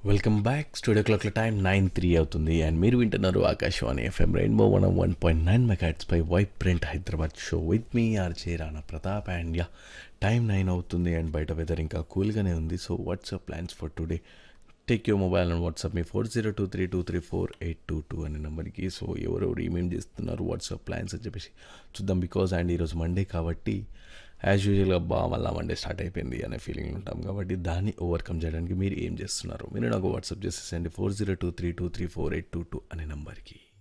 welcome back studio క్లాక్ల time nine three అవుతుంది and మీరు వింటున్నారు Akashvani FM rainbow one one point nine megahertz పై white print Hyderabad show with మీ RJ Rana Pratap and yeah time nine అవుతుంది and బయట వెదర్ ఇంకా కూల్గానే ఉంది so what's up plans for today take your mobile and WhatsApp మీ four zero two three two three four eight two two అనే నెంబర్కి so ఎవరెవరు ఏమేమి చేస్తున్నారు వాట్సాప్ ప్లాన్స్ అని చెప్పేసి చూద్దాం బికాజ్ అండ్ ఈరోజు మండే కాబట్టి యాజ్ యూజువల్గా బా మళ్ళీ మండే స్టార్ట్ అయిపోయింది అనే ఫీలింగ్ ఉంటాం కాబట్టి దాన్ని ఓవర్కమ్ చేయడానికి మీరు ఏం చేస్తున్నారు మీరు నాకు వాట్సాప్ చేసేసండి four zero two three two three four eight two two అనే నెంబర్కి